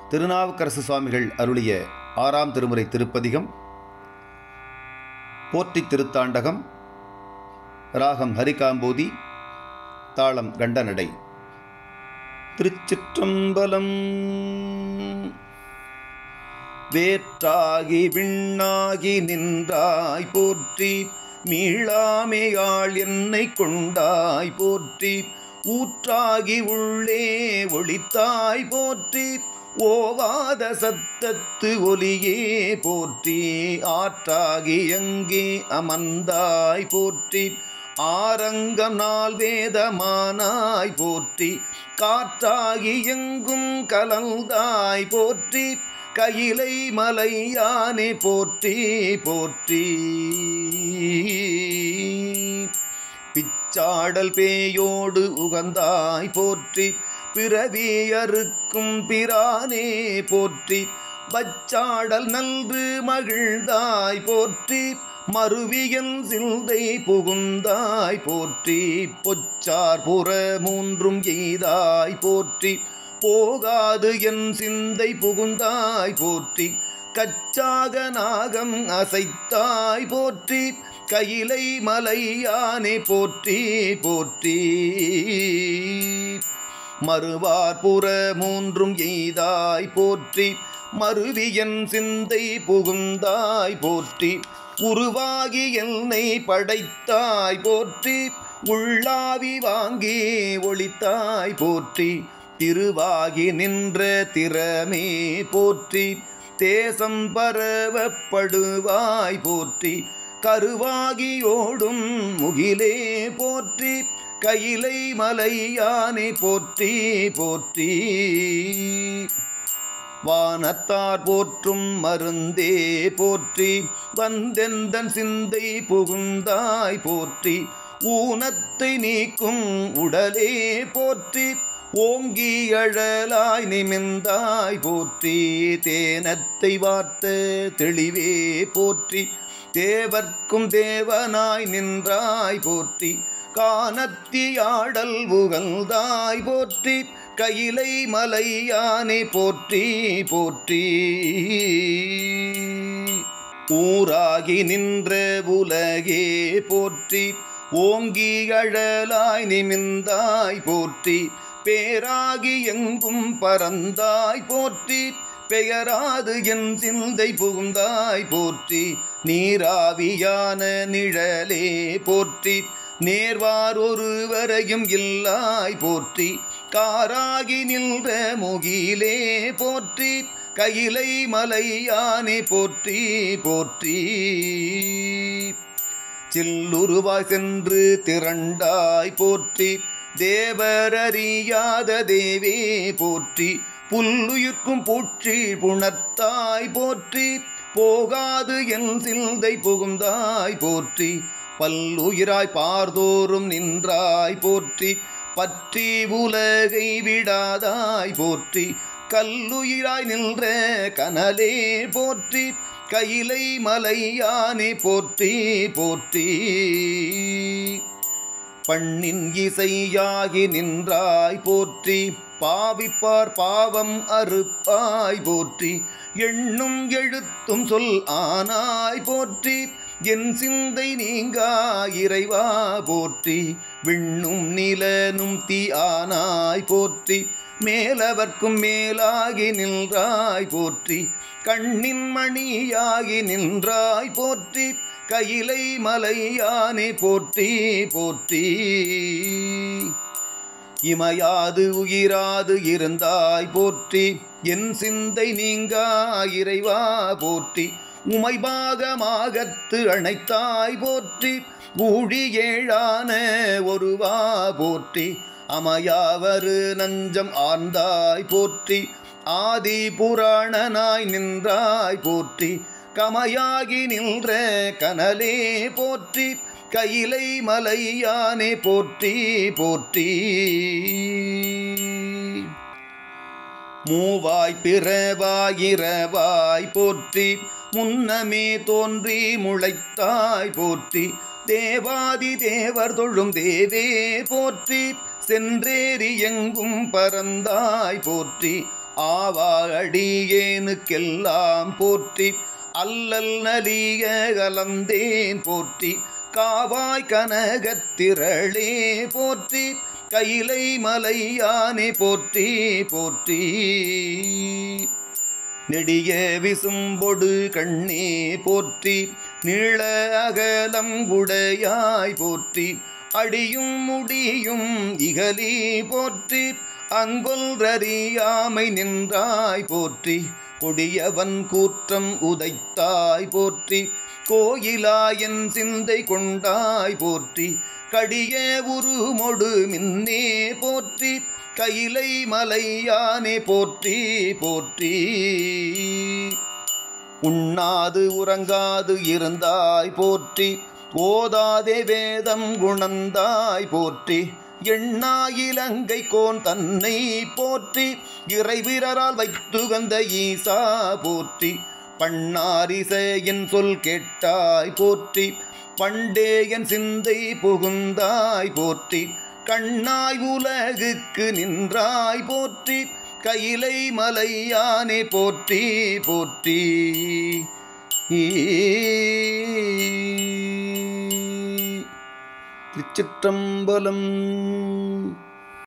திருநாவுக்கரசு சுவாமிகள் அருளிய ஆறாம் திருமுறை திருப்பதிகம் போற்றி திருத்தாண்டகம் ராகம் ஹரிகாம்போதி தாளம் கண்டநடை திருச்சிற்றம்பலம் வேற்றாகி விண்ணாகி நின்றாய் போற்றி மீளாமையாள் என்னை கொண்டாய் போற்றி ஊற்றாகி உள்ளே ஒளித்தாய் போற்றி ஓவாத சத்தத்து ஒலியே போற்றி ஆற்றாகி எங்கே அமர்ந்தாய் போற்றி ஆரங்கம் நாள் வேதமானாய் போற்றி காற்றாகி எங்கும் கலந்தாய் போற்றி கையிலை மலையானே போற்றி போற்றி பிச்சாடல் பேயோடு உகந்தாய் போற்றி பிறவி அறுக்கும் பிரானே போற்றி பச்சாடல் நல்று மகிழ்ந்தாய் போற்றி மறுவியன் சிந்தை புகுந்தாய் போற்றி பொச்சார் புற மூன்றும் எய்தாய் போற்றி போகாது என் சிந்தை புகுந்தாய் போற்றி கச்சாக நாகம் அசைத்தாய் போற்றி கையிலை மலையானே போற்றி போற்றி மறுவார் புற மூன்றும் எய்தாய் போற்றி மறுவியன் சிந்தை புகுந்தாய் போற்றி உருவாகி என்னை படைத்தாய் போற்றி உள்ளாவி வாங்கி ஒளித்தாய் போற்றி திருவாகி நின்ற திறமே போற்றி தேசம் பரவப்படுவாய் போற்றி கருவாகி ஓடும் முகிலே போற்றி கையிலை மலையானே போற்றி போற்றி வானத்தார் போற்றும் மருந்தே போற்றி வந்தெந்தன் சிந்தை புகுந்தாய் போற்றி ஊனத்தை நீக்கும் உடலே போற்றி ஓங்கி அழலாய் நிமிந்தாய் போற்றி தேனத்தை வார்த்த தெளிவே போற்றி தேவர்க்கும் தேவனாய் நின்றாய் போற்றி கானத்தியாடல் உகழ்ந்தாய் போற்றி கையிலை மலையானே போற்றி போற்றி ஊராகி நின்ற உலகே போற்றி ஓங்கி அழலாய் நிமிந்தாய் போற்றி பேராகி எங்கும் பறந்தாய் போற்றி பெயராது என் சிந்தை புகுந்தாய் போற்றி நீராவியான நிழலே போற்றி நேர்வார் ஒருவரையும் இல்லாய் போற்றி காராகி நின்ற முகிலே போற்றி கையிலை மலையானே போற்றி போற்றி சில்லுருவாய் சென்று திரண்டாய் போற்றி தேவரறியாத தேவே போற்றி புல்லுயிர்க்கும் பூச்சி புணர்த்தாய் போற்றி போகாது என் சிந்தை புகுந்தாய் போற்றி பல்லுயிராய் பார்தோறும் நின்றாய் போற்றி பற்றி உலகை விடாதாய் போற்றி கல்லுயிராய் நின்ற கனலே போற்றி கையிலை மலையானே போற்றி போற்றி பண்ணின் இசையாகி நின்றாய் போற்றி பாவிப்பார் பாவம் அறுப்பாய் போற்றி எண்ணும் எழுத்தும் சொல் ஆனாய் போற்றி என் சிந்தை நீங்கா இறைவா போற்றி விண்ணும் நிலனும் தீ ஆனாய் போற்றி மேலவர்க்கும் மேலாகி நின்றாய் போற்றி கண்ணின் மணியாகி நின்றாய் போற்றி கையிலை மலையானே போற்றி போற்றி இமையாது உயிராது இருந்தாய் போற்றி என் சிந்தை நீங்கா இறைவா போற்றி உமைபாகமாகத்து அணைத்தாய் போற்றி ஊழி ஏழான ஒருவா போற்றி அமையாவரு நஞ்சம் ஆர்ந்தாய் போற்றி ஆதி புராணனாய் நின்றாய் போற்றி கமையாகி நின்ற கனலே போற்றி கையிலை மலையானே போற்றி போற்றி மூவாய் பிறவாயிரவாய் போற்றி முன்னமே தோன்றி முளைத்தாய் போற்றி தேவாதி தேவர் தொழும் தேவே போற்றி சென்றேறி எங்கும் பறந்தாய் போற்றி ஆவா அடியேனுக்கெல்லாம் போற்றி அல்லல் நலிய கலந்தேன் போற்றி காவாய் கனகத்திரளே போற்றி கைலை மலையானே போற்றி போற்றி நெடிய விசும்பொடு கண்ணே போற்றி நீள அகலம் உடையாய் போற்றி அடியும் முடியும் இகலி போற்றி அங்கொல்றியாமை நின்றாய் போற்றி கொடியவன் கூற்றம் உதைத்தாய் போற்றி கோயிலாயன் சிந்தை கொண்டாய் போற்றி கடிய உருமொடு மின்னே போற்றி கைலை மலையானே போற்றி போற்றி உண்ணாது உறங்காது இருந்தாய் போற்றி ஓதாதே வேதம் குணந்தாய் போற்றி எண்ணாயிலங்கை கோன் தன்னை போற்றி இறைவீரரால் வைத்துகந்த ஈசா போற்றி பண்ணாரிசையின் சொல் கேட்டாய் போற்றி பண்டே என் சிந்தை புகுந்தாய் போற்றி கண்ணாய் உலகுக்கு நின்றாய் போற்றி கைலை மலையானே போற்றி போற்றி திருச்சிற்றம்பலம்